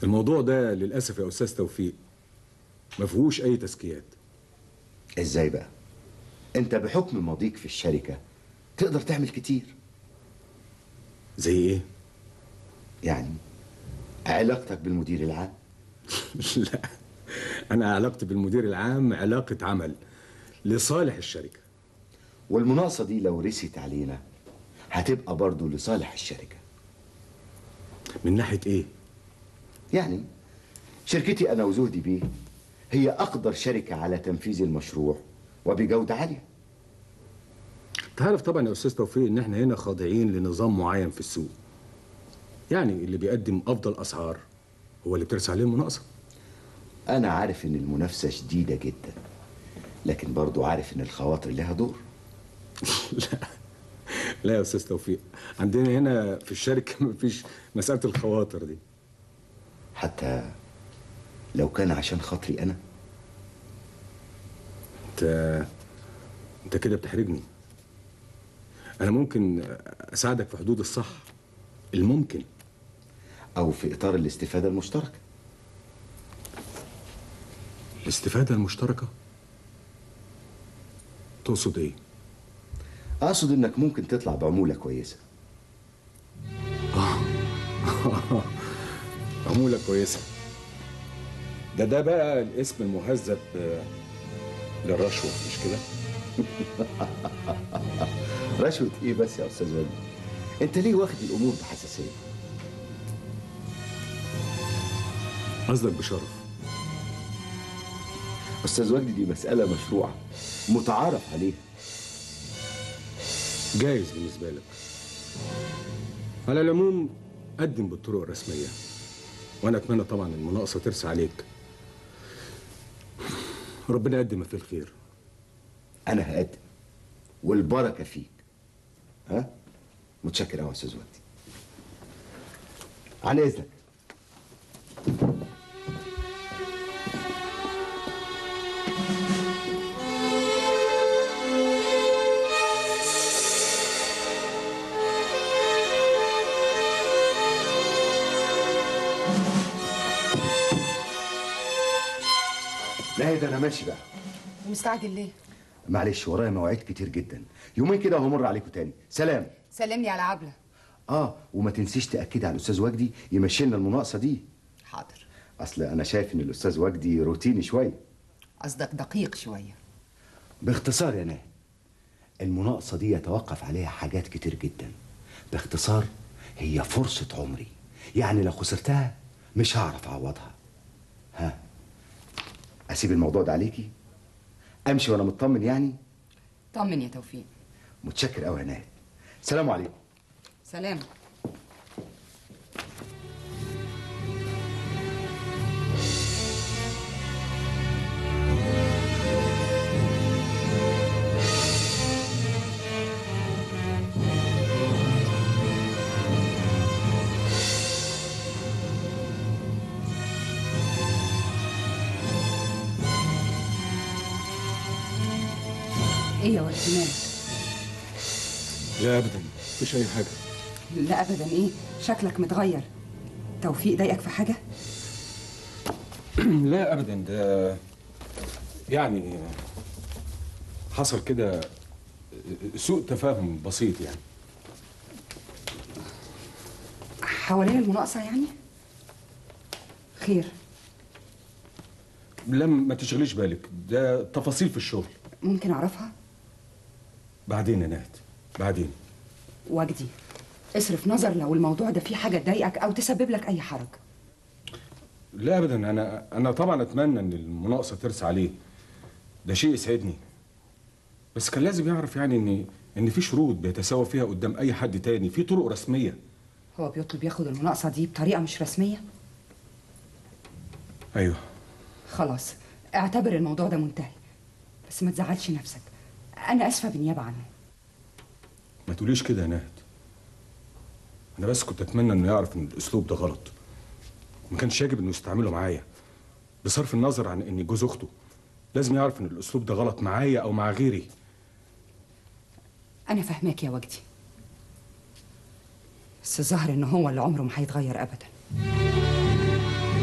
الموضوع ده للاسف يا استاذ توفيق ما فيهوش اي تزكيات ازاي بقى انت بحكم ماضيك في الشركة تقدر تعمل كتير زي ايه يعني علاقتك بالمدير العام لا انا علاقتي بالمدير العام علاقه عمل لصالح الشركه والمناقصة دي لو رست علينا هتبقى برضو لصالح الشركة من ناحيه ايه يعني شركتي أنا وزهدي بيه هي أقدر شركة على تنفيذ المشروع وبجودة عالية تعرف طبعا يا استاذ توفيق ان احنا هنا خاضعين لنظام معين في السوق يعني اللي بيقدم افضل اسعار هو اللي بترسى عليه المناقصه أنا عارف إن المنافسة شديدة جدا لكن برضو عارف إن الخواطر لها دور لا يا استاذ توفيق عندنا هنا في الشركه مفيش مساله الخواطر دي حتى لو كان عشان خاطري أنا انت انت كده بتحرجني انا ممكن اساعدك في حدود الصح الممكن أو في إطار الاستفادة المشتركة الاستفاده المشتركه تقصد ايه أقصد إنك ممكن تطلع بعمولة كويسة عموله كويسه ده ده بقى الاسم المهذب آه، للرشوه مش كده رشوة إيه بس يا أستاذ وجدي أنت ليه واخد الأمور بحساسية قصدك بشرف أستاذ وجدي دي مسألة مشروعة متعارف عليها جايز بالنسبه لك على العموم قدم بالطرق الرسميه وانا اتمنى طبعا المناقصه ترسى عليك ربنا يقدم ما فيه الخير أنا هقدم والبركة فيك ها متشكر أوي يا أستاذ وجدي عن إذنك ناهد أنا ماشي بقى مستعجل ليه؟ معلش ورايا مواعيد كتير جدا يومين كده وهمر عليكم تاني سلام سلمني على عبلة اه وما تنسيش تاكدي على الاستاذ وجدي يمشي لنا المناقصه دي حاضر اصل انا شايف ان الاستاذ وجدي روتيني شويه قصدك دقيق شوية باختصار يا ناهد المناقصه دي يتوقف عليها حاجات كتير جدا باختصار هي فرصه عمري يعني لو خسرتها مش هعرف اعوضها ها اسيب الموضوع ده عليكي امشي وانا مطمن يعني طمن يا توفيق متشكر قوي يا ناهد سلام عليكم سلام ايه يا ولد مالك؟ لا ابدا مفيش اي حاجه لا ابدا ايه شكلك متغير توفيق ضايقك في حاجة؟ لا ابدا ده يعني حصل كده سوء تفاهم بسيط يعني حوالين المناقصة يعني؟ خير لم ما تشغليش بالك ده تفاصيل في الشغل ممكن اعرفها؟ بعدين يا نهد بعدين وجدي اصرف نظر لو الموضوع ده فيه حاجة تضايقك او تسبب لك اي حرج لا ابدا انا انا طبعا اتمنى ان المناقصه ترسى عليه ده شيء يسعدني بس كان لازم يعرف يعني ان ان في شروط بيتساوى فيها قدام اي حد تاني في طرق رسميه هو بيطلب ياخد المناقصة دي بطريقة مش رسمية؟ ايوه خلاص اعتبر الموضوع ده منتهي بس ما تزعلش نفسك انا اسفة بالنيابة عنه ما تقوليش كده يا نهد انا بس كنت اتمنى انه يعرف ان الاسلوب ده غلط ما كانش يجب انه يستعمله معايا بصرف النظر عن اني جوز اخته لازم يعرف ان الاسلوب ده غلط معايا او مع غيري انا فاهماك يا وجدي بس الظاهر ان هو اللي عمره ما هيتغير ابدا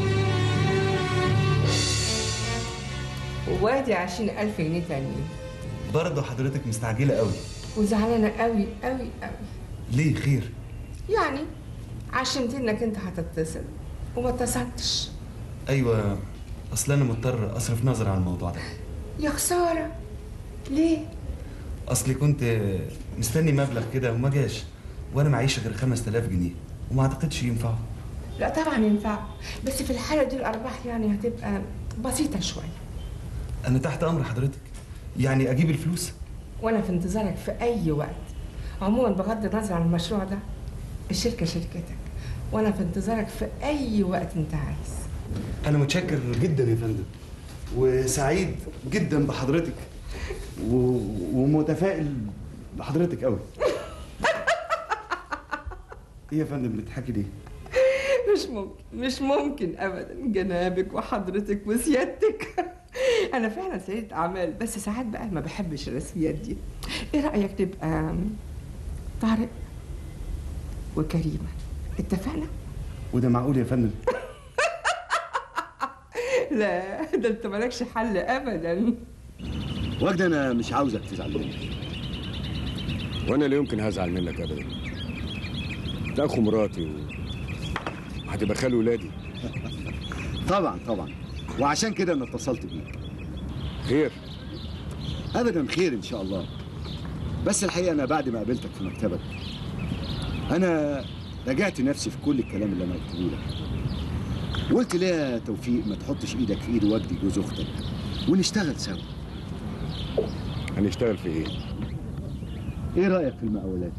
وادي عشرين ألف جنيه تانيين برضه حضرتك مستعجلة قوي وزعلانة قوي قوي قوي ليه خير يعني عشمت انك انت هتتصل وما اتصلتش ايوه اصل انا مضطر اصرف نظر عن الموضوع ده يا خسارة ليه؟ اصلي كنت مستني مبلغ كده وما جاش وانا معيش غير 5000 جنيه وما اعتقدش ينفعوا لا طبعا ينفع بس في الحالة دي الأرباح يعني هتبقى بسيطة شوية انا تحت امر حضرتك يعني اجيب الفلوس وأنا في انتظارك في أي وقت عموما بغض النظر عن المشروع ده الشركة شركتك وأنا في انتظارك في أي وقت أنت عايز انا متشكر جدا يا فندم وسعيد جدا بحضرتك و... ومتفائل بحضرتك قوي ايه يا فندم بتضحكي ليه مش ممكن مش ممكن ابدا جنابك وحضرتك وسيادتك انا فعلا سيدة اعمال بس ساعات بقى ما بحبش الرسميات دي ايه رايك تبقى طارق وكريمه اتفقنا وده معقول يا فندم لا ده انت مالكش حل ابدا وجدي انا مش عاوزك تزعل مني وانا لا يمكن هزعل منك ابدا انت اخو مراتي و... وهتبقى خال ولادي طبعا طبعا وعشان كده انا اتصلت بيك خير ابدا خير ان شاء الله بس الحقيقه انا بعد ما قابلتك في مكتبك انا راجعت نفسي في كل الكلام اللي انا قلته لك وقلت ليه يا توفيق ما تحطش ايدك في ايد وجدي جوز اختك ونشتغل سوا هنشتغل في ايه ايه رايك في المقاولات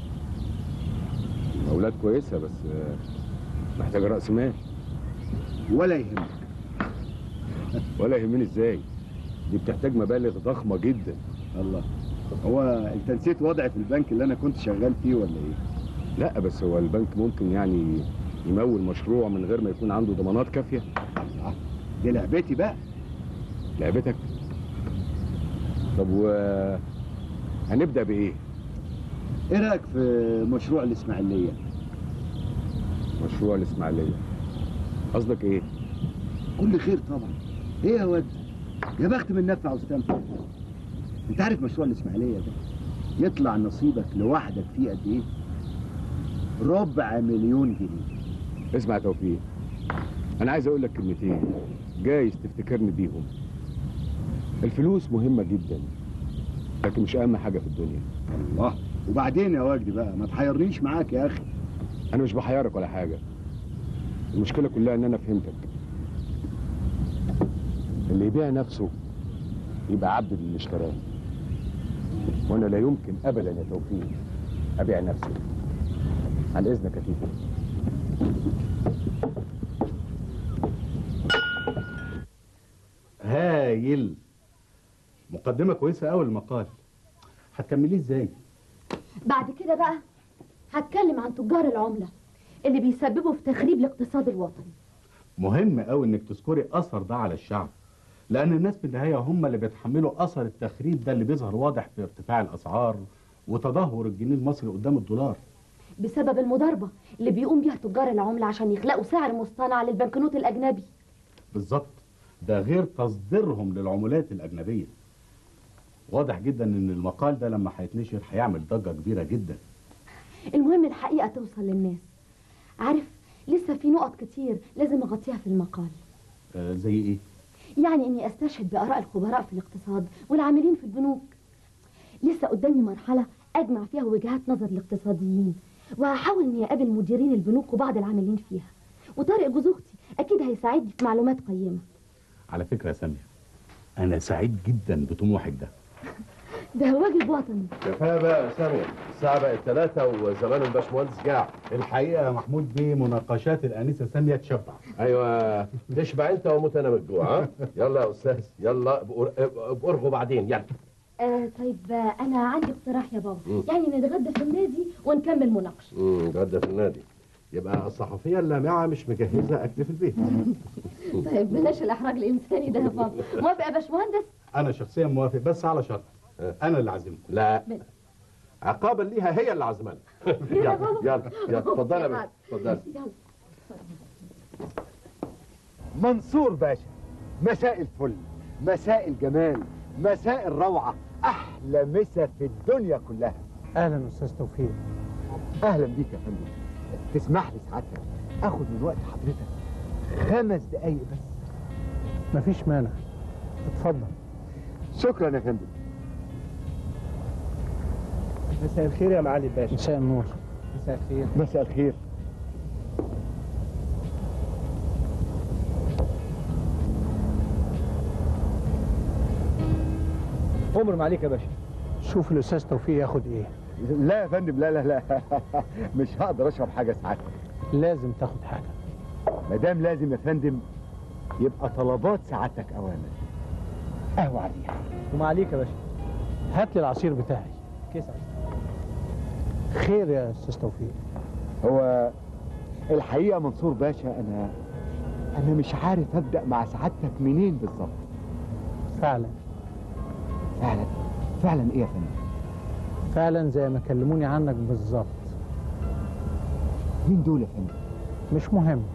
اولاد كويسه بس آه، محتاجه راس مال ولا يهمك ولا يهمني ازاي دي بتحتاج مبالغ ضخمه جدا الله هو انت نسيت وضعي في البنك اللي انا كنت شغال فيه ولا ايه لا بس هو البنك ممكن يعني يمول مشروع من غير ما يكون عنده ضمانات كافيه آه، دي لعبتي بقى لعبتك طب و هنبدا بايه ايه رايك في مشروع الاسماعيليه مشروع الاسماعيليه قصدك ايه كل خير طبعا ايه يا واد يا بخت من نفع واستنفع انت عارف مشروع الاسماعيليه ده يطلع نصيبك لوحدك فيه قد ايه ربع مليون جنيه اسمع يا توفيق انا عايز اقول لك كلمتين جايز تفتكرني بيهم الفلوس مهمه جدا لكن مش اهم حاجه في الدنيا الله وبعدين يا وجدي بقى ما تحيرنيش معاك يا اخي انا مش بحيرك ولا حاجه المشكله كلها ان انا فهمتك اللي يبيع نفسه يبقى عبد للي اشتراه وانا لا يمكن ابدا يا توفيق ابيع نفسي عن اذنك يا تيتو هايل مقدمة كويسة أوي المقال هتكمليه ازاي؟ بعد كده بقى هتكلم عن تجار العملة اللي بيسببوا في تخريب الاقتصاد الوطني مهم أوي إنك تذكري أثر ده على الشعب لأن الناس في النهاية هم اللي بيتحملوا أثر التخريب ده اللي بيظهر واضح في ارتفاع الأسعار وتدهور الجنيه المصري قدام الدولار بسبب المضاربة اللي بيقوم بيها تجار العملة عشان يخلقوا سعر مصطنع للبنكنوت الأجنبي بالظبط ده غير تصديرهم للعملات الأجنبية واضح جدا إن المقال ده لما هيتنشر هيعمل ضجة كبيرة جدا المهم الحقيقة توصل للناس عارف لسه في نقط كتير لازم أغطيها في المقال آه زي إيه؟ يعني إني أستشهد بآراء الخبراء في الاقتصاد والعاملين في البنوك لسه قدامي مرحلة أجمع فيها وجهات نظر الاقتصاديين وهحاول إني أقابل مديرين البنوك وبعض العاملين فيها وطارق جوز أختي أكيد هيساعدني في معلومات قيمة على فكرة يا سامية أنا سعيد جدا بطموحك ده ده واجب وطني كفايه بقى يا سامي الساعة بقت ثلاثة وزمان الباشمهندس جاع الحقيقة يا محمود بيه مناقشات الآنسة سامية تشبع ايوه تشبع انت واموت انا من الجوع ها يلا يا استاذ يلا بأر- بأرغوا بعدين يلا آه طيب آه، أنا عندي اقتراح يا بابا مم. يعني نتغدى في النادي ونكمل مناقشة امم غدا في النادي يبقى الصحفية اللامعة مش مجهزة أكل في البيت طيب بلاش الإحراج الإنساني ده يا بابا موافق يا باشمهندس أنا شخصيا موافق بس على شرط أنا اللي عازمكم لا بل- عقابا ليها هي اللي عزمانة يلا يلا يلا اتفضل يا باشا اتفضل يلا منصور باشا مساء الفل مساء الجمال مساء الروعة أحلى مسا في الدنيا كلها اهلا استاذ توفيق أهلا بيك يا فندم تسمح لي سعادتك آخد من وقت حضرتك خمس دقايق بس مفيش مانع اتفضل شكرا يا فندم مساء الخير يا معالي الباشا مساء النور مساء الخير مساء الخير عمر ما عليك يا باشا شوف الاستاذ توفيق ياخد ايه لا يا فندم لا لا لا مش هقدر أشرب حاجة سعادتك لازم تاخد حاجه ما دام لازم يا فندم يبقى طلبات سعادتك أوامر قهوة عليها وما عليك يا باشا هات لي العصير بتاعي كيس خير يا استاذ توفيق هو الحقيقة منصور باشا أنا أنا مش عارف أبدأ مع سعادتك منين بالظبط فعلا فعلا فعلا إيه يا فندم؟ فعلا زي ما كلموني عنك بالظبط مين دول يا فندم؟ مش مهم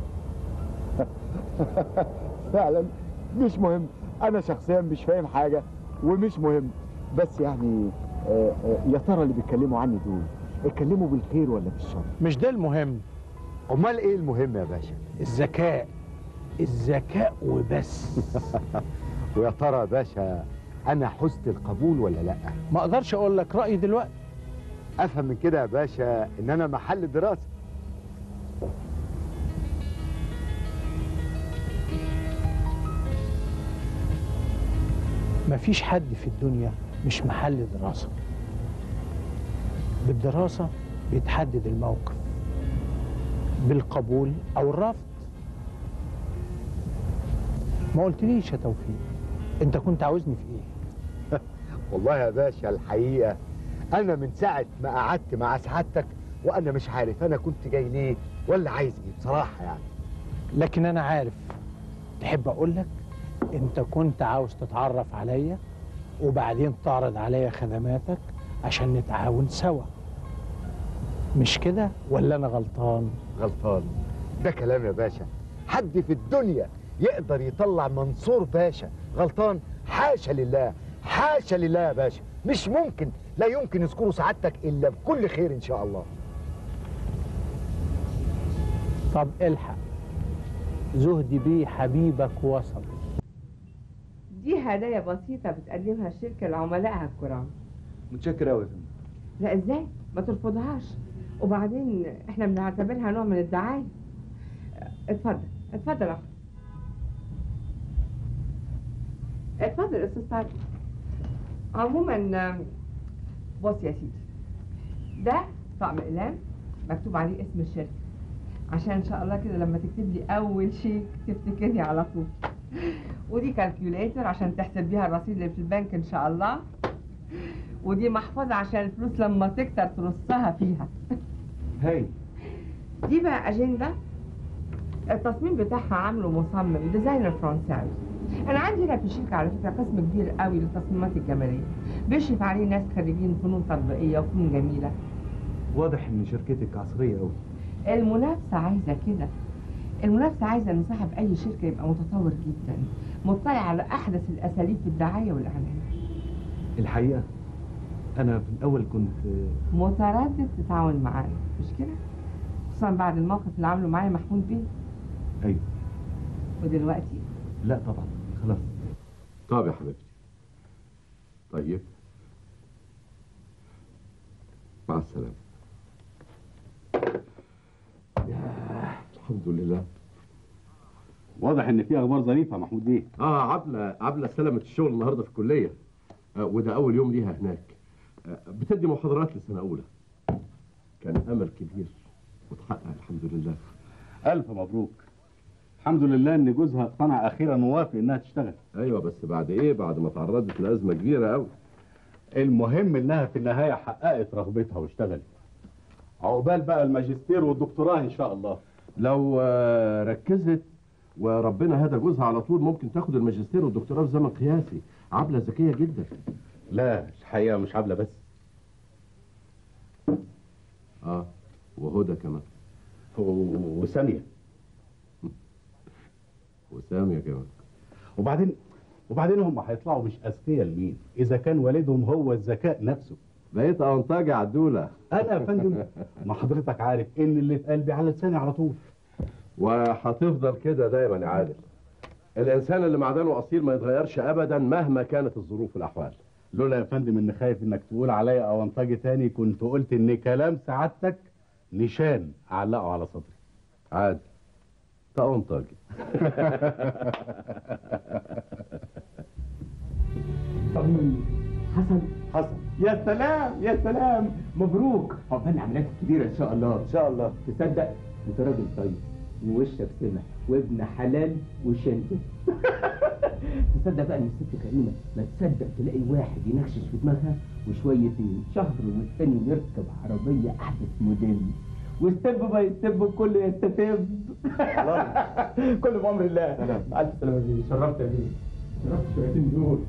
فعلا مش مهم أنا شخصيا مش فاهم حاجة ومش مهم بس يعني آه، آه، يا ترى اللي بيتكلموا عني دول اتكلموا بالخير ولا بالشر؟ مش ده المهم أمال إيه المهم يا باشا؟ الذكاء الذكاء وبس ويا ترى يا باشا أنا حزت القبول ولا لأ؟ ما اقدرش اقول لك رايي دلوقتي افهم من كده يا باشا ان انا محل دراسه مفيش حد في الدنيا مش محل دراسة بالدراسة بيتحدد الموقف بالقبول أو الرفض ما قلتليش يا توفيق انت كنت عاوزني في ايه والله يا باشا الحقيقه انا من ساعه ما قعدت مع سعادتك وانا مش عارف انا كنت جاي ليه ولا عايز ايه بصراحه يعني لكن انا عارف تحب اقول لك انت كنت عاوز تتعرف عليا وبعدين تعرض عليا خدماتك عشان نتعاون سوا مش كده ولا انا غلطان غلطان ده كلام يا باشا حد في الدنيا يقدر يطلع منصور باشا غلطان حاشا لله حاشا لله يا باشا مش ممكن لا يمكن يذكروا سعادتك الا بكل خير ان شاء الله طب الحق زهدي بيه حبيبك وصل دي هدايا بسيطة بتقدمها الشركة لعملائها الكرام متشكر قوي يا فندم لا ازاي ما ترفضهاش وبعدين احنا بنعتبرها نوع من الدعاية اتفضل اتفضل يا أخي. اتفضل يا استاذ طارق عموما آم، بص يا سيدي ده طقم اقلام مكتوب عليه اسم الشركة عشان ان شاء الله كده لما تكتب لي اول شيك تفتكرني على طول ودي كالكيوليتر عشان تحسب بيها الرصيد اللي في البنك ان شاء الله ودي محفظة عشان الفلوس لما تكتر ترصها فيها هاي دي بقى أجندة التصميم بتاعها عامله مصمم ديزاينر فرنساوي أنا عندي هنا في الشركة على فكرة قسم كبير قوي للتصميمات الجمالية بيشرف عليه ناس خريجين فنون تطبيقية وفنون جميلة واضح ان شركتك عصريه قوي المنافسة عايزة كده المنافسة عايزة إن صاحب أي شركة يبقى متطور جدا مطلع على أحدث الأساليب في الدعاية والإعلان الحقيقه انا في الاول كنت متردد تتعاون معانا مش كده؟ خصوصا بعد الموقف اللي عامله معايا محمود بيه ايوه ودلوقتي لا طبعا خلاص طب يا حبيبتي طيب مع السلامة الحمد لله واضح ان في اخبار ظريفه يا محمود بيه اه عبلة عبلة استلمت الشغل النهارده في الكلية آه وده أول يوم ليها هناك آه بتدي محاضرات لسنة أولى كان أمل كبير وتحقق الحمد لله الف مبروك الحمد لله ان جوزها اقتنع اخيرا ووافق انها تشتغل أيوة بس بعد إيه بعد ما تعرضت لأزمة كبيرة أوي المهم انها في النهايه حققت رغبتها واشتغلت عقبال بقى الماجستير والدكتوراه ان شاء الله لو آه، ركزت وربنا هدى جوزها على طول ممكن تاخد الماجستير والدكتوراه في زمن قياسي عبلة ذكية جدا لا الحقيقه مش عامله بس اه وهدى كمان و- وثانيه وسامية كمان وبعدين وبعدين هم هيطلعوا مش اذكياء لمين اذا كان والدهم هو الذكاء نفسه بقيت اونطاج يا عدوله انا يا فندم ما حضرتك عارف ان اللي في قلبي على لساني على طول وهتفضل كده دايما يا عادل الانسان اللي معدنه اصيل ما يتغيرش ابدا مهما كانت الظروف والاحوال لولا يا فندم ان خايف انك تقول عليا اونطاجي تاني كنت قلت ان كلام سعادتك نشان اعلقه على صدري عادل ده اونطاجي طمني حسن حسن يا سلام يا سلام مبروك عقبال العمليات الكبيره ان شاء الله ان شاء الله تصدق انت راجل طيب ووشك سمح وابن حلال وشنطه تصدق بقى ان الست كريمه ما تصدق تلاقي واحد ينكشش في دماغها وشويه شهر والتاني يركب عربيه احدث موديل وستيب باي ستيب كله يستتب كله بامر الله مع الف سلامه بيه شرفت يا بيه شرفت شويتين دول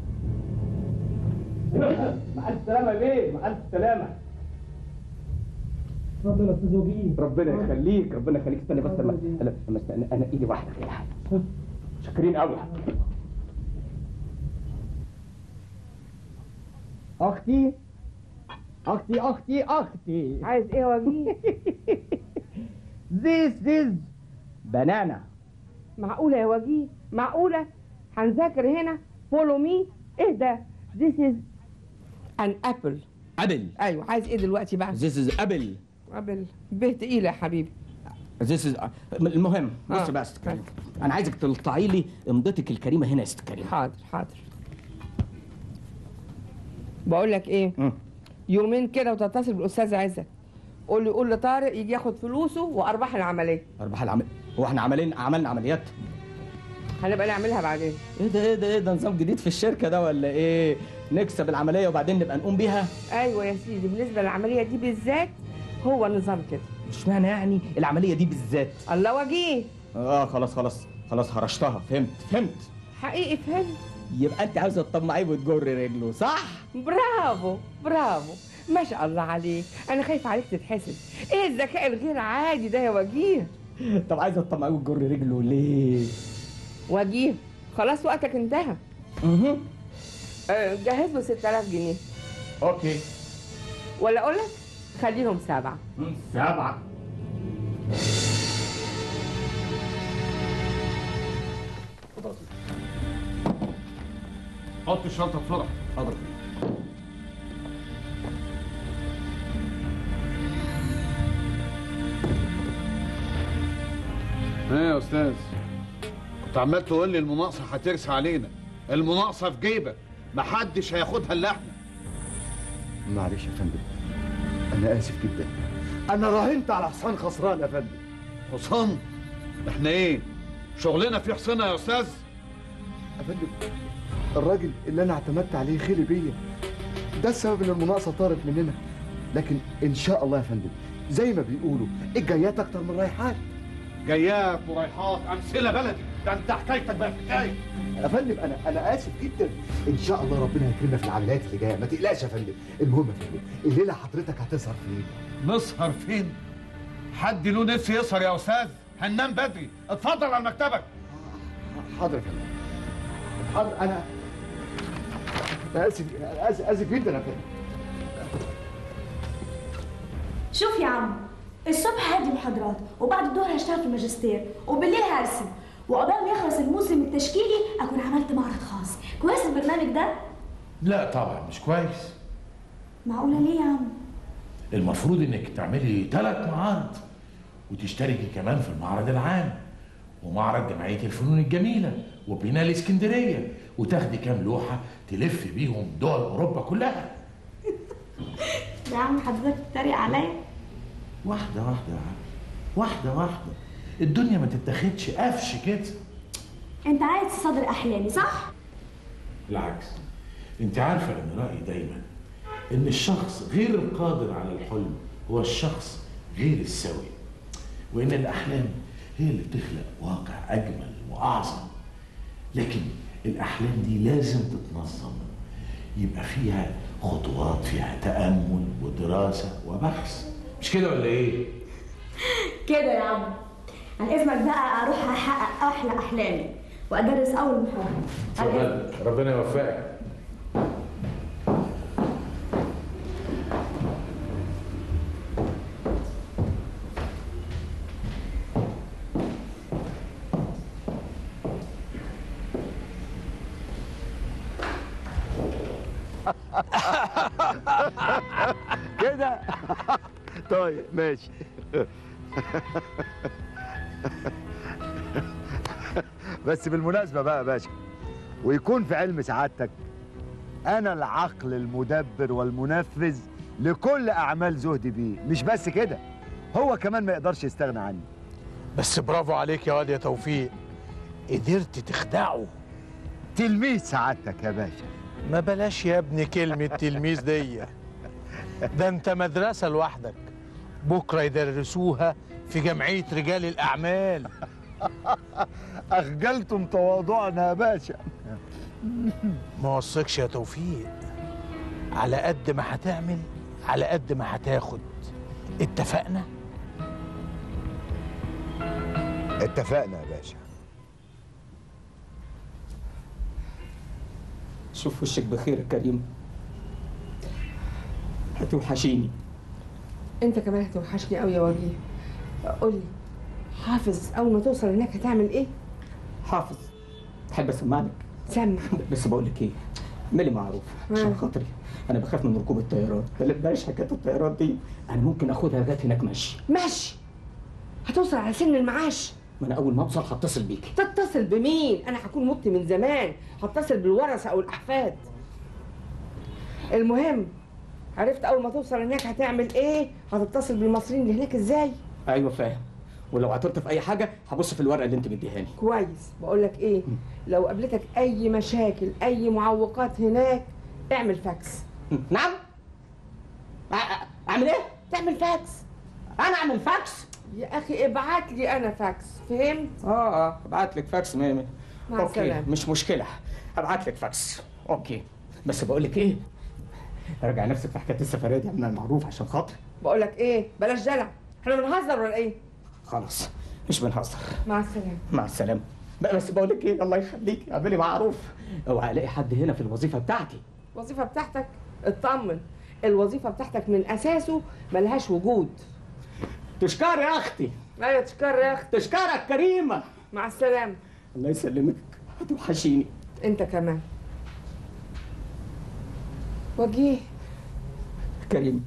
مع الف سلامه يا بيه مع الف سلامه اتفضل يا استاذ وجيه ربنا يخليك ربنا يخليك استنى بس لما انا لما استنى انا ايدي واحده كده شاكرين قوي اختي اختي اختي اختي عايز ايه يا وجيه This is banana معقولة يا وجيه معقولة هنذاكر هنا فولو مي ايه ده This is an apple ابل ايوه عايز ايه دلوقتي بقى This is ابل ابل به تقيلة يا حبيبي This is المهم بص آه. بقى يا ست كريم انا عايزك تلطعي لي امضتك الكريمه هنا يا ست كريم حاضر حاضر بقول لك ايه مم. يومين كده وتتصل بالاستاذ عزت قول له قول لطارق يجي ياخد فلوسه وارباح العمليه ارباح العمل هو احنا عملين عملنا عمليات هنبقى نعملها بعدين ايه ده ايه ده ايه ده نظام جديد في الشركه ده ولا ايه نكسب العمليه وبعدين نبقى نقوم بيها ايوه يا سيدي بالنسبه للعمليه دي بالذات هو نظام كده مش معنى يعني العمليه دي بالذات الله وجيه اه خلاص خلاص خلاص هرشتها فهمت فهمت حقيقي فهمت يبقى انت عاوزه تطمعيه وتجر رجله صح برافو برافو ما شاء الله عليك انا خايفه عليك تتحسد ايه الذكاء الغير عادي ده يا وجيه طب عايزه تطمعيه وتجر رجله ليه وجيه خلاص وقتك انتهى اها آه، جهز له 6000 جنيه اوكي ولا اقول لك خليهم سبعه سبعه حط الشنطه بسرعه حاضر ايه يا استاذ كنت عمال تقول لي المناقصه هترسى علينا المناقصه في جيبك محدش هياخدها الا احنا معلش يا فندم انا اسف جدا انا راهنت على حصان خسران يا فندم حصان احنا ايه شغلنا في حصانه يا استاذ يا فندم الراجل اللي انا اعتمدت عليه خير بيا ده السبب ان المناقصه طارت مننا لكن ان شاء الله يا فندم زي ما بيقولوا الجايات اكتر من رايحات جايات ورايحات امثله بلدي ده انت حكايتك بقى حكايه يا فندم انا انا اسف جدا ان شاء الله ربنا يكرمنا في العمليات اللي جايه ما تقلقش يا فندم المهم يا فندم الليله حضرتك هتسهر فين نسهر فين حد له نفس يسهر يا استاذ هننام بدري اتفضل على مكتبك حاضر يا فندم حاضر انا انا اسف أنا اسف اسف جدا يا فندم شوف يا عم الصبح هدي محاضرات وبعد الظهر هشتغل في الماجستير وبالليل هرسم وعقبال ما يخلص الموسم التشكيلي اكون عملت معرض خاص كويس البرنامج ده لا طبعا مش كويس معقوله ليه يا عم المفروض انك تعملي ثلاث معارض وتشتركي كمان في المعرض العام ومعرض جمعية الفنون الجميلة وبناء الاسكندرية وتاخدي كام لوحة تلف بيهم دول أوروبا كلها يا عم حضرتك بتتريق عليا واحدة واحدة يا عم واحدة واحدة الدنيا ما تتاخدش قفش كده انت عايز تصدر احلامي صح بالعكس انت عارفة ان رأيي دايما ان الشخص غير القادر على الحلم هو الشخص غير السوي وان الاحلام هي اللي بتخلق واقع اجمل واعظم لكن الاحلام دي لازم تتنظم يبقى فيها خطوات فيها تامل ودراسه وبحث مش كده ولا ايه كده يا عم عن اذنك بقى اروح احقق احلى احلامي وادرس اول محاضره على إذنك. اتفضل ربنا يوفقك كده طيب ماشي بس بالمناسبة بقى يا باشا ويكون في علم سعادتك أنا العقل المدبر والمنفذ لكل أعمال زهدي بيه مش بس كده هو كمان ما يقدرش يستغنى عني بس برافو عليك يا واد يا توفيق قدرت تخدعه تلميذ سعادتك يا باشا ما بلاش يا ابني كلمة تلميذ دي ده انت مدرسة لوحدك بكرة يدرسوها في جمعية رجال الأعمال أخجلتم تواضعنا يا باشا ما وصكش يا توفيق على قد ما هتعمل على قد ما هتاخد اتفقنا اتفقنا يا باشا شوف وشك بخير يا كريم هتوحشيني انت كمان هتوحشني قوي يا وجيه قول لي حافظ اول ما توصل هناك هتعمل ايه حافظ تحب اسمعلك سمع بس بقول لك ايه اعملي معروف عشان خاطري انا بخاف من ركوب الطيارات بلاش حكايه الطيارات دي انا ممكن اخدها لغايه هناك ماشي ماشي هتوصل على سن المعاش ما انا اول ما اوصل هتصل بيكي تتصل بمين انا هكون مت من زمان هتصل بالورثه او الاحفاد المهم عرفت اول ما توصل هناك هتعمل ايه هتتصل بالمصريين اللي هناك ازاي ايوه فاهم ولو عطلت في اي حاجه هبص في الورقه اللي انت مديهاني كويس بقول لك ايه لو قابلتك اي مشاكل اي معوقات هناك اعمل فاكس نعم اعمل ايه تعمل فاكس انا اعمل فاكس يا اخي ابعت لي انا فاكس فهمت اه اه ابعت لك فاكس ميمي مع اوكي السلامة. مش مشكله ابعت لك فاكس اوكي بس بقول لك ايه راجع نفسك في حكايه السفريه دي عملنا المعروف عشان خاطري بقول لك ايه بلاش دلع احنا بنهزر ولا ايه خلاص مش بنهزر مع السلامه مع السلامه بقى بس بقول لك ايه الله يخليك اعملي معروف اوعى الاقي حد هنا في الوظيفه بتاعتي الوظيفه بتاعتك اطمن الوظيفه بتاعتك من اساسه ملهاش وجود تشكر يا اختي ايوه تشكر يا اختي تشكرك كريمه مع السلامه الله يسلمك هتوحشيني انت كمان وجيه كريم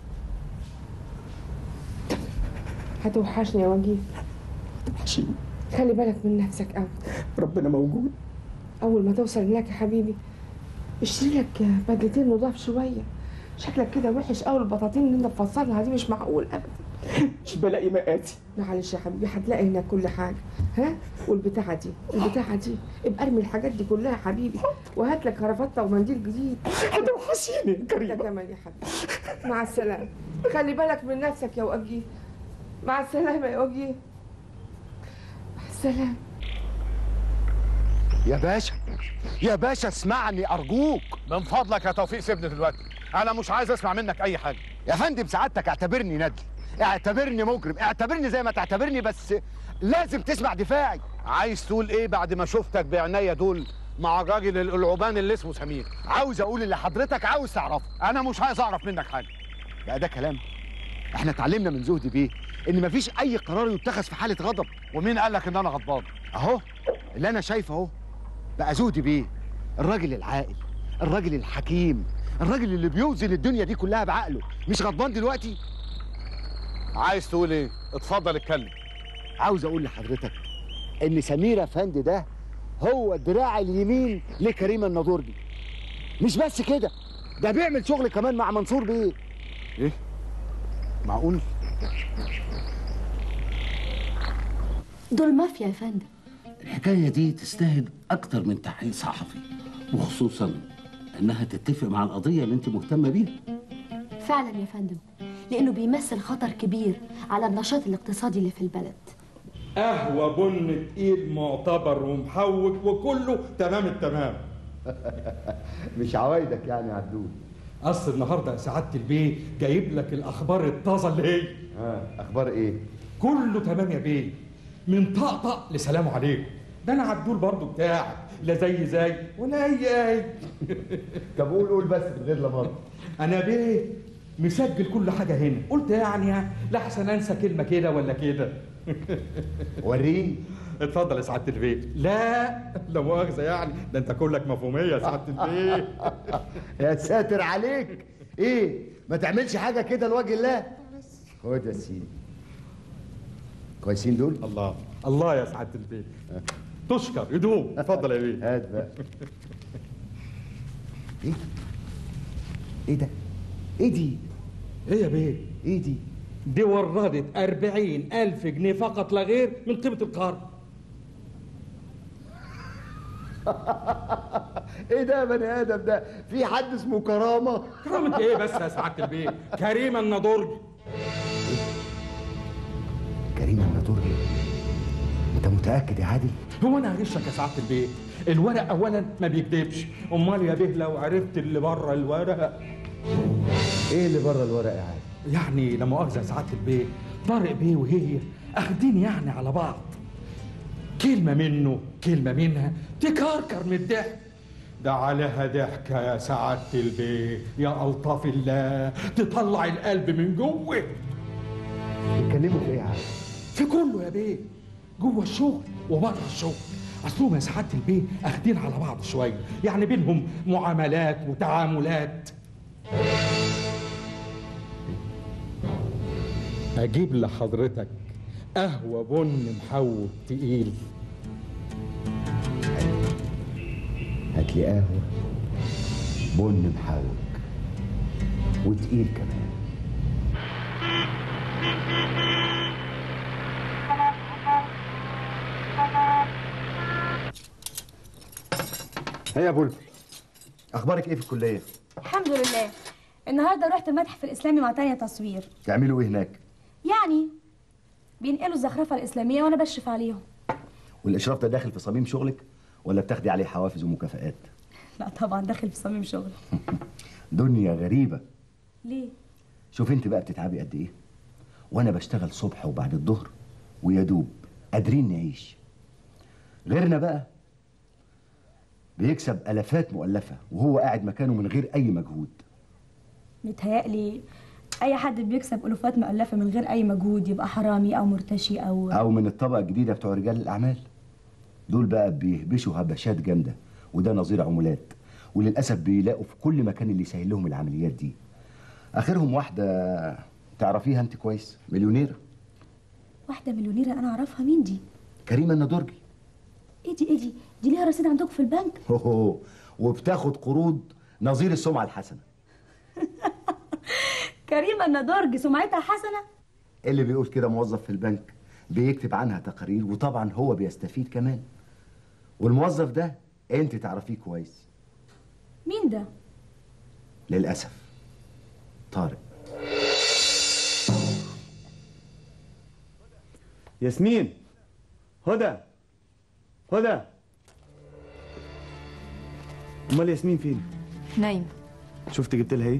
هتوحشني يا وجيه هتوحشيني خلي بالك من نفسك قوي ربنا موجود اول ما توصل هناك يا حبيبي اشتري لك بدلتين نضاف شويه شكلك كده وحش قوي البطاطين اللي انت مفصلها دي مش معقول ابدا مش بلاقي مقاسي معلش يا حبيبي هتلاقي هناك كل حاجه ها والبتاعه دي البتاعه دي ابقى ارمي الحاجات دي كلها يا حبيبي وهات لك كرافته ومنديل جديد هتوحشيني يا كريمه انت كمان يا حبيبي مع السلامه خلي بالك من نفسك يا وجيه مع السلامه يا وجيه مع السلامه يا باشا يا باشا اسمعني أرجوك من فضلك يا توفيق سيبني دلوقتي انا مش عايز اسمع منك اي حاجه يا فندم سعادتك اعتبرني ندل اعتبرني مجرم اعتبرني زي ما تعتبرني بس لازم تسمع دفاعي عايز تقول ايه بعد ما شفتك بعناية دول مع الراجل القلعوبان اللي اسمه سمير عاوز اقول اللي حضرتك عاوز تعرفه انا مش عايز اعرف منك حاجه بقى ده كلام احنا اتعلمنا من زهدي بيه ان مفيش اي قرار يتخذ في حاله غضب ومين قال لك ان انا غضبان اهو اللي انا شايفه اهو بقى زهدي بيه الراجل العاقل الراجل الحكيم الراجل اللي بيوزن الدنيا دي كلها بعقله مش غضبان دلوقتي عايز تقول ايه اتفضل اتكلم عاوز اقول لحضرتك ان سمير افندي ده هو الدراع اليمين لكريم الناظورجي مش بس كده ده بيعمل شغل كمان مع منصور بيه ايه معقول دول مافيا يا فندم الحكاية دي تستاهل أكتر من تحقيق صحفي وخصوصا إنها تتفق مع القضية اللي أنت مهتمة بيها فعلا يا فندم لانه بيمثل خطر كبير على النشاط الاقتصادي اللي في البلد قهوة بن تقيل معتبر ومحوج وكله تمام التمام مش عوايدك يعني يا عدول اصل النهارده يا سعاده البيه جايب لك الاخبار الطازه اللي هي اه اخبار ايه كله تمام يا بيه من طقطق لسلام عليكم ده انا عبدول برضو بتاعك لا زي زي ولا اي اي طب قول قول بس من غير لمط انا بيه مسجل كل حاجه هنا قلت يعني لحسن انسى كلمه كده ولا كده وريني اتفضل يا سعاده البيه لا لا مؤاخذه يعني ده انت كلك مفهوميه يا سعاده البيه يا ساتر عليك ايه ما تعملش حاجه كده لوجه الله خد يا سيدي كويسين دول الله الله يا سعاده البيه تشكر يدوم اتفضل يا بيه هات بقى ايه ايه ده ايه دي ايه يا بيه ايه دي دي وردت أربعين ألف جنيه فقط لا غير من قيمة القرض ايه ده يا بني ادم ده في حد اسمه كرامه كرامة ايه بس يا سعادة البيه كريم النضرج كريم الناطوري انت متاكد يا عادل هو انا هغشك يا سعادة البيه الورق اولا ما بيكذبش امال يا بيه لو عرفت اللي بره الورق ايه اللي بره الورق يا عادل يعني لا مؤاخذه يا سعاده البيه طارق بيه وهي اخدين يعني على بعض كلمه منه كلمه منها تكركر من الضحك ده عليها ضحكه يا سعاده البيه يا الطاف الله تطلع القلب من جوه بيتكلموا في ايه يا عادل في كله يا بيه جوه الشغل وبره الشغل اصلهم يا سعاده البيه اخدين على بعض شويه يعني بينهم معاملات وتعاملات اجيب لحضرتك قهوه بن محوج تقيل هات لي قهوه بن محوج وتقيل كمان هي يا بلبل اخبارك ايه في الكليه الحمد لله النهارده رحت المتحف الاسلامي مع تانية تصوير تعملوا ايه هناك يعني بينقلوا الزخرفه الاسلاميه وانا بشرف عليهم والاشراف ده داخل في صميم شغلك ولا بتاخدي عليه حوافز ومكافآت لا طبعا داخل في صميم شغل دنيا غريبه ليه شوف انت بقى بتتعبي قد ايه وانا بشتغل صبح وبعد الظهر ويا دوب قادرين نعيش غيرنا بقى بيكسب الافات مؤلفه وهو قاعد مكانه من غير اي مجهود متهيألي اي حد بيكسب الوفات مؤلفه من غير اي مجهود يبقى حرامي او مرتشي او او من الطبقه الجديده بتوع رجال الاعمال دول بقى بيهبشوا هبشات جامده وده نظير عمولات وللاسف بيلاقوا في كل مكان اللي يسهل لهم العمليات دي اخرهم واحده تعرفيها انت كويس مليونيره واحده مليونيره انا اعرفها مين دي كريمه النضرجي ايه دي ايه دي دي ليها رصيد عندكم في البنك هو وبتاخد قروض نظير السمعه الحسنه كريمه النضرج سمعتها حسنه اللي بيقول كده موظف في البنك بيكتب عنها تقارير وطبعا هو بيستفيد كمان والموظف ده انت تعرفيه كويس مين ده للاسف طارق ياسمين هدى هدى امال ياسمين فين نايم شفت جبت لها ايه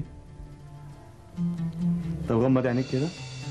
طب غمض عينيك كده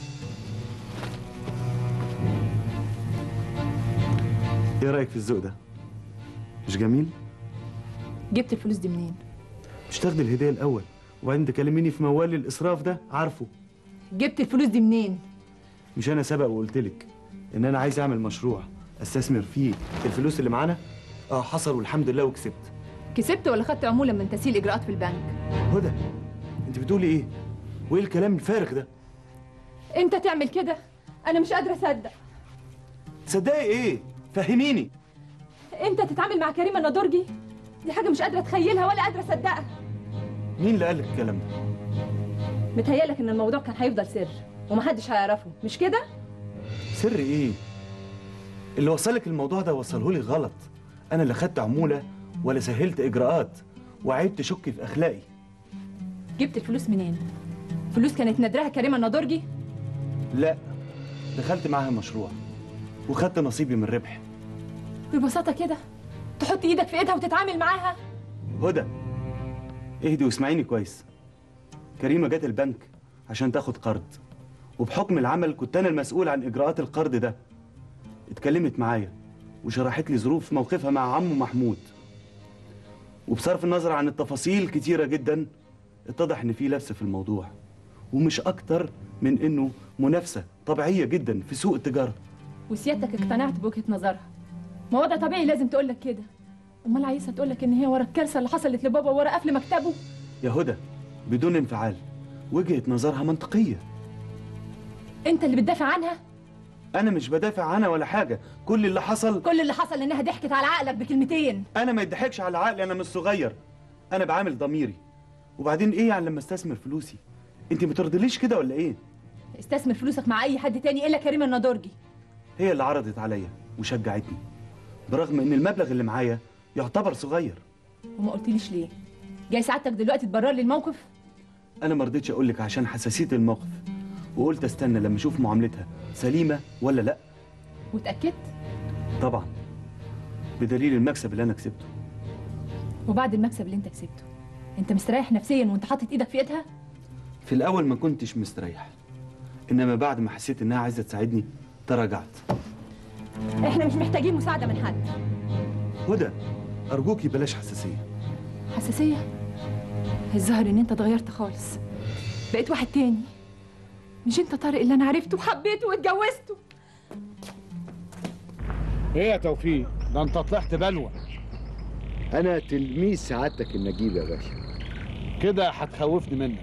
ايه رايك في الذوق ده مش جميل جبت الفلوس دي منين مش تاخدي الهديه الاول وبعدين تكلميني في موال الاسراف ده عارفه جبت الفلوس دي منين مش انا سبق وقلت لك ان انا عايز اعمل مشروع استثمر فيه الفلوس اللي معانا اه حصل والحمد لله وكسبت كسبت ولا خدت عموله من تسهيل اجراءات في البنك هدى انت بتقولي ايه وايه الكلام الفارغ ده انت تعمل كده انا مش قادره اصدق تصدقي ايه فهميني انت تتعامل مع كريمه النضرجي دي حاجه مش قادره اتخيلها ولا قادره اصدقها مين اللي قال لك الكلام ده متهيألك ان الموضوع كان هيفضل سر ومحدش هيعرفه مش كده سر ايه اللي وصلك الموضوع ده وصله لي غلط انا اللي خدت عموله ولا سهلت اجراءات وعيب تشكي في اخلاقي جبت الفلوس منين فلوس كانت نادرها كريمه النضرجي لا دخلت معاها مشروع وخدت نصيبي من الربح ببساطه كده تحط ايدك في ايدها وتتعامل معاها هدى اهدي واسمعيني كويس كريمه جت البنك عشان تاخد قرض وبحكم العمل كنت انا المسؤول عن اجراءات القرض ده اتكلمت معايا وشرحت لي ظروف موقفها مع عمه محمود وبصرف النظر عن التفاصيل كتيرة جدا اتضح ان في لبس في الموضوع ومش اكتر من انه منافسة طبيعية جدا في سوق التجارة وسيادتك اقتنعت بوجهه نظرها ما هو ده طبيعي لازم تقول لك كده امال عايزه تقول لك ان هي ورا الكارثه اللي حصلت لبابا ورا قفل مكتبه يا هدى بدون انفعال وجهة نظرها منطقية انت اللي بتدافع عنها انا مش بدافع عنها ولا حاجة كل اللي حصل كل اللي حصل انها ضحكت على عقلك بكلمتين انا ما يضحكش على عقلي انا مش صغير انا بعامل ضميري وبعدين ايه يعني لما استثمر فلوسي انت ما ترضليش كده ولا ايه استثمر فلوسك مع اي حد تاني الا كريم النضورجي هي اللي عرضت عليا وشجعتني برغم ان المبلغ اللي معايا يعتبر صغير وما قلتليش ليه جاي سعادتك دلوقتي تبرر لي الموقف انا ما رضيتش اقول لك عشان حساسيه الموقف وقلت استنى لما اشوف معاملتها سليمه ولا لا واتاكدت طبعا بدليل المكسب اللي انا كسبته وبعد المكسب اللي انت كسبته انت مستريح نفسيا وانت حاطط ايدك في ايدها في الاول ما كنتش مستريح انما بعد ما حسيت انها عايزه تساعدني تراجعت احنا مش محتاجين مساعده من حد هدى ارجوكي بلاش حساسيه حساسيه الظاهر ان انت اتغيرت خالص بقيت واحد تاني مش انت طارق اللي انا عرفته وحبيته واتجوزته ايه يا توفيق ده انت طلعت بلوى انا تلميذ سعادتك النجيب يا باشا كده هتخوفني منك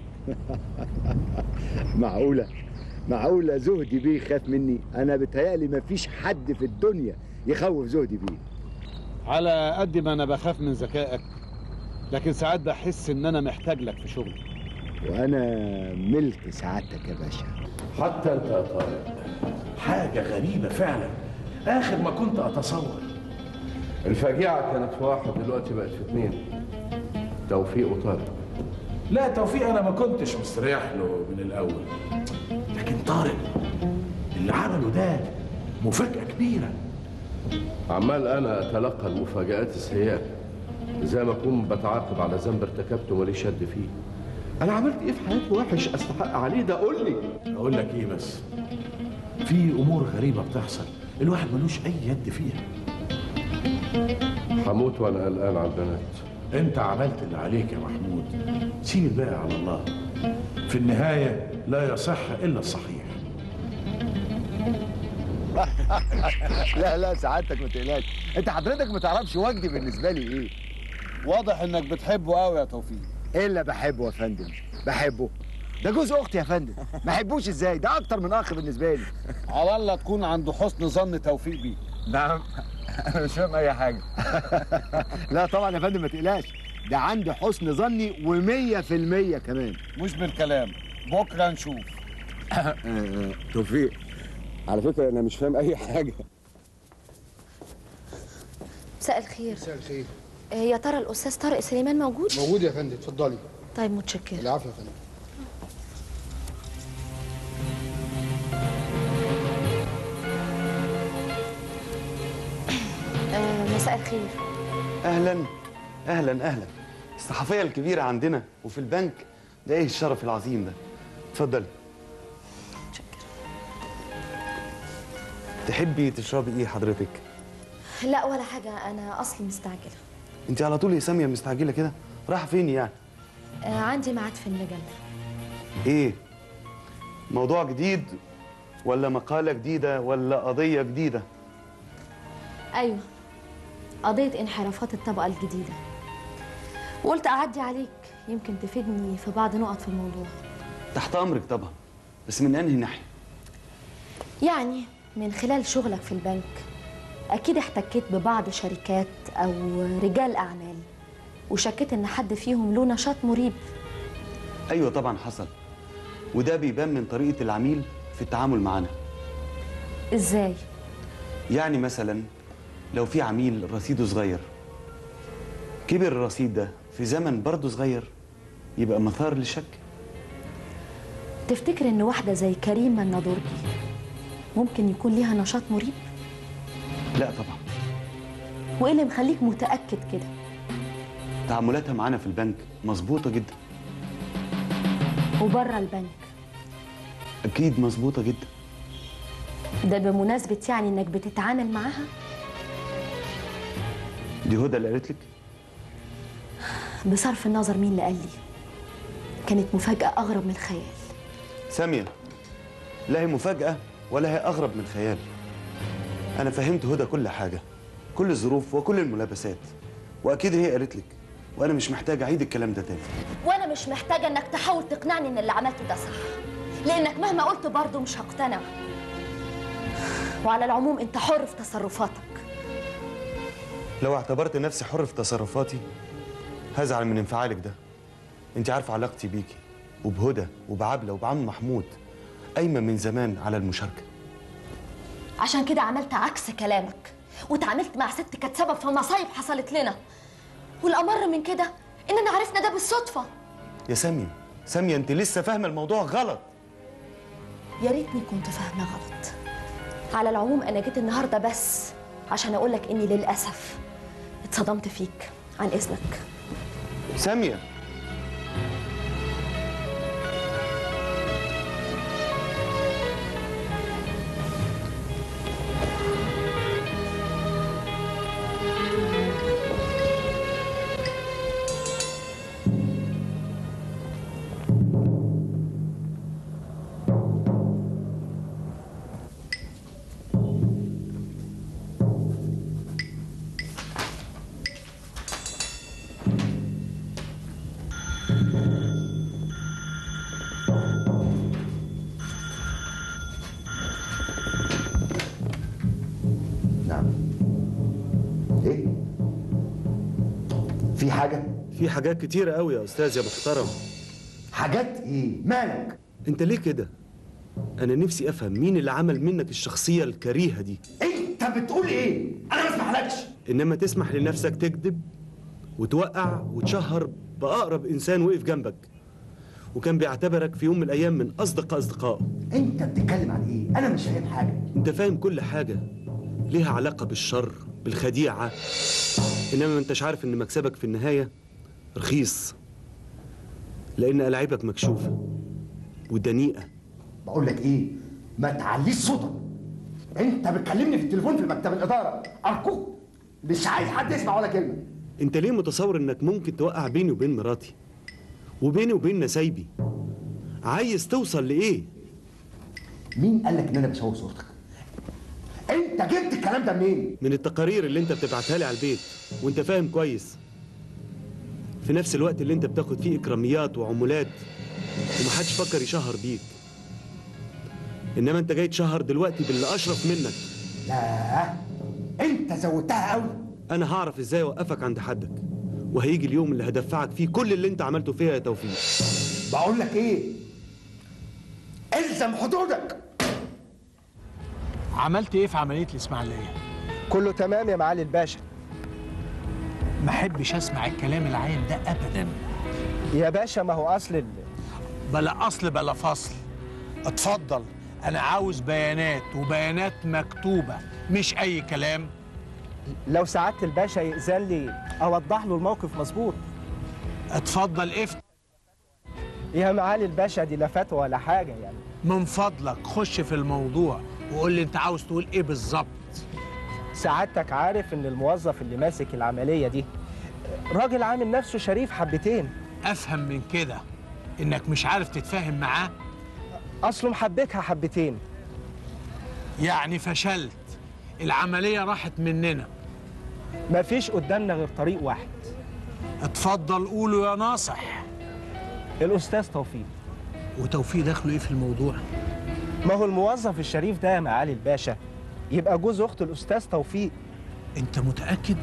معقولة معقولة زهدي بيه خاف مني أنا بتهيألي مفيش حد في الدنيا يخوف زهدي بيه على قد ما انا بخاف من ذكائك لكن ساعات بحس ان انا محتاج لك في شغلي وأنا ملك سعادتك يا باشا حتى انت يا طارق حاجة غريبة فعلا آخر ما كنت أتصور الفاجعة كانت في واحد دلوقتي بقت في اتنين توفيق وطارق لا توفيق أنا ما كنتش مستريح له من الأول لكن طارق اللي عمله ده مفاجأة كبيرة عمال انا اتلقى المفاجآت السيئة زي ما اكون بتعاقب على ذنب ارتكبته ماليش يد فيه انا عملت ايه في حياتي وحش استحق عليه ده قول لي أقول لك إيه بس في أمور غريبة بتحصل الواحد ملوش أي يد فيها هموت وانا قلقان على البنات أنت عملت اللي عليك يا محمود سيب الباقي على الله في النهاية لا يصح إلا الصحيح لا لا سعادتك ما تقلقش أنت حضرتك ما تعرفش وجدي بالنسبة لي إيه واضح انك بتحبه قوي يا توفيق إلا بحبه يا فندم بحبه ده جوز أختي يا فندم ما أحبوش إزاي ده أكتر من أخ بالنسبة لي على الله تكون عند حسن ظن توفيق بيك نعم أنا مش فاهم أي حاجة لا طبعا يا فندم ما تقلقش ده عندي حسن ظني ومية في المية كمان مش بالكلام بكره نشوف توفيق على فكرة أنا مش فاهم أي حاجة مساء الخير مساء الخير آه، يا ترى الاستاذ طارق سليمان موجود موجود يا فندم اتفضلي طيب متشكر العفو يا فندم آه، مساء الخير اهلا اهلا اهلا الصحفيه الكبيره عندنا وفي البنك ده ايه الشرف العظيم ده اتفضلي تحبي تشربي ايه حضرتك لا ولا حاجه انا اصلي مستعجله انت على طول يا ساميه مستعجله كده رايحه فين يعني آه، عندي ميعاد في المجله ايه موضوع جديد ولا مقاله جديده ولا قضيه جديده ايوه قضيه انحرافات الطبقه الجديده وقلت اعدي عليك يمكن تفيدني في بعض نقط في الموضوع تحت امرك طبعا بس من انهي ناحيه يعني من خلال شغلك في البنك اكيد احتكيت ببعض شركات او رجال اعمال وشكيت ان حد فيهم له نشاط مريب ايوه طبعا حصل وده بيبان من طريقه العميل في التعامل معانا ازاي يعني مثلا لو في عميل رصيده صغير كبر الرصيد ده في زمن برضه صغير يبقى مثار للشك تفتكر ان واحده زي كريمه النضورجي ممكن يكون ليها نشاط مريب لا طبعا وايه اللي مخليك متاكد كده تعاملاتها معانا في البنك مظبوطه جدا وبره البنك اكيد مظبوطه جدا ده بمناسبه يعني انك بتتعامل معاها دي هدى اللي قالت لك بصرف النظر مين اللي قال لي كانت مفاجأة أغرب من الخيال سامية لا هي مفاجأة ولا هي أغرب من خيال أنا فهمت هدى كل حاجة كل الظروف وكل الملابسات وأكيد هي قالت لك وأنا مش محتاج أعيد الكلام ده تاني وانا مش محتاجه انك تحاول تقنعني ان اللي عملته ده صح لانك مهما قلت برضه مش هقتنع وعلى العموم انت حر في تصرفاتك لو اعتبرت نفسي حر في تصرفاتي هزعل من انفعالك ده انت عارفه علاقتي بيكي وبهدى وبعبله وبعم محمود قايمه من زمان على المشاركه عشان كده عملت عكس كلامك واتعاملت مع ست كانت سبب في مصايب حصلت لنا والامر من كده اننا عرفنا ده بالصدفه يا ساميه ساميه انت لسه فاهمه الموضوع غلط يا ريتني كنت فاهمه غلط على العموم انا جيت النهارده بس عشان اقول لك اني للاسف اتصدمت فيك عن اذنك ساميه نعم ايه في حاجه في حاجات كتيره قوي يا استاذ يا محترم حاجات ايه مالك انت ليه كده انا نفسي افهم مين اللي عمل منك الشخصيه الكريهه دي انت بتقول ايه انا ما اسمحلكش انما تسمح لنفسك تكذب وتوقع وتشهر باقرب انسان وقف جنبك وكان بيعتبرك في يوم من الايام من اصدق اصدقائه انت بتتكلم عن ايه انا مش فاهم حاجه انت فاهم كل حاجه ليها علاقه بالشر بالخديعه انما ما انتش عارف ان مكسبك في النهايه رخيص لان الاعيبك مكشوفه ودنيئه بقول لك ايه ما تعليش صوتك انت بتكلمني في التليفون في مكتب الاداره ارجوك مش عايز حد يسمع ولا كلمه انت ليه متصور انك ممكن توقع بيني وبين مراتي وبيني وبين نسايبي عايز توصل لايه مين قال لك ان انا بشوه صورتك انت جبت الكلام ده منين من التقارير اللي انت بتبعتها لي على البيت وانت فاهم كويس في نفس الوقت اللي انت بتاخد فيه اكراميات وعمولات ومحدش فكر يشهر بيك انما انت جاي تشهر دلوقتي باللي اشرف منك لا انت زودتها قوي انا هعرف ازاي اوقفك عند حدك وهيجي اليوم اللي هدفعك فيه كل اللي انت عملته فيها يا توفيق بقول لك ايه الزم حدودك عملت ايه في عمليه الاسماعيليه كله تمام يا معالي الباشا ما احبش اسمع الكلام العايم ده ابدا يا باشا ما هو اصل ال... بلا اصل بلا فصل اتفضل انا عاوز بيانات وبيانات مكتوبه مش اي كلام لو سعاده الباشا يأذن لي اوضح له الموقف مظبوط اتفضل افت يا معالي الباشا دي لا فتوى ولا حاجه يعني من فضلك خش في الموضوع وقول لي انت عاوز تقول ايه بالظبط سعادتك عارف ان الموظف اللي ماسك العمليه دي راجل عامل نفسه شريف حبتين افهم من كده انك مش عارف تتفاهم معاه اصله محبكها حبتين يعني فشلت العمليه راحت مننا مفيش قدامنا غير طريق واحد اتفضل قوله يا ناصح الاستاذ توفيق وتوفيق دخله ايه في الموضوع ما هو الموظف الشريف ده يا معالي الباشا يبقى جوز اخت الاستاذ توفيق انت متاكد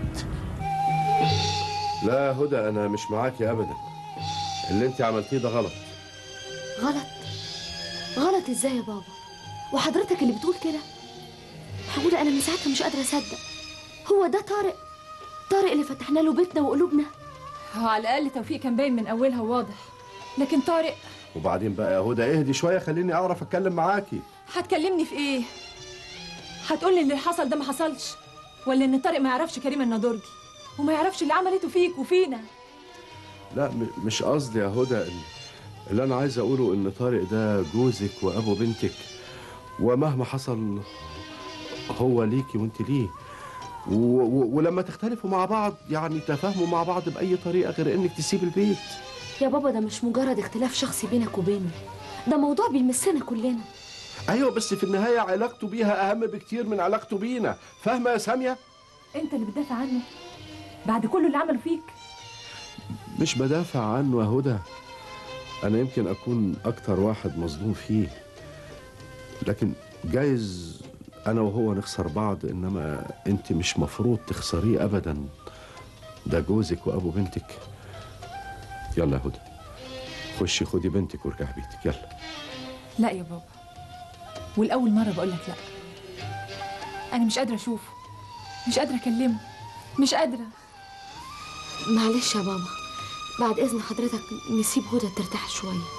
لا هدى انا مش معاكي ابدا اللي انت عملتيه ده غلط غلط غلط ازاي يا بابا وحضرتك اللي بتقول كده حقول انا من ساعتها مش قادره اصدق هو ده طارق طارق اللي فتحنا له بيتنا وقلوبنا هو على الاقل توفيق كان باين من اولها واضح لكن طارق وبعدين بقى يا هدى اهدي شويه خليني اعرف اتكلم معاكي هتكلمني في ايه هتقولي اللي حصل ده ما حصلش ولا ان طارق ما يعرفش كريم النضرجي وما يعرفش اللي عملته فيك وفينا لا م- مش قصدي يا هدى ال- اللي انا عايز اقوله ان طارق ده جوزك وابو بنتك ومهما حصل هو ليكي وانت ليه و... و... ولما تختلفوا مع بعض يعني تفاهموا مع بعض بأي طريقة غير إنك تسيب البيت يا بابا ده مش مجرد اختلاف شخصي بينك وبينه ده موضوع بيمسنا كلنا أيوة بس في النهاية علاقته بيها أهم بكتير من علاقته بينا فاهمة يا سامية؟ انت اللي بتدافع عنه بعد كل اللي عمله فيك مش بدافع عنه يا هدى أنا يمكن أكون أكتر واحد مظلوم فيه لكن جايز أنا وهو نخسر بعض إنما أنت مش مفروض تخسريه أبدا ده جوزك وأبو بنتك يلا يا هدى خشي خدي بنتك وارجعي بيتك يلا لا يا بابا والأول مرة بقول لك لا أنا مش قادرة أشوفه مش قادرة أكلمه مش قادرة معلش يا بابا بعد اذن حضرتك نسيب هدى ترتاح شويه